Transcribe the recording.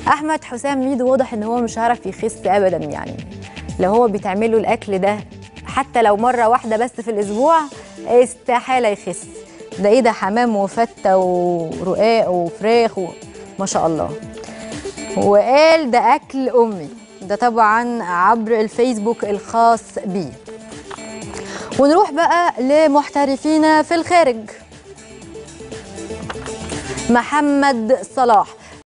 احمد حسام ميدو واضح ان هو مش عارف يخس ابدا يعني لو هو بيتعمل له الاكل ده حتى لو مره واحده بس في الاسبوع استحاله يخس ده ايه ده حمام وفته ورقاق وفراخ و... ما شاء الله وقال ده اكل امي ده طبعا عبر الفيسبوك الخاص بيه ونروح بقى لمحترفين في الخارج محمد صلاح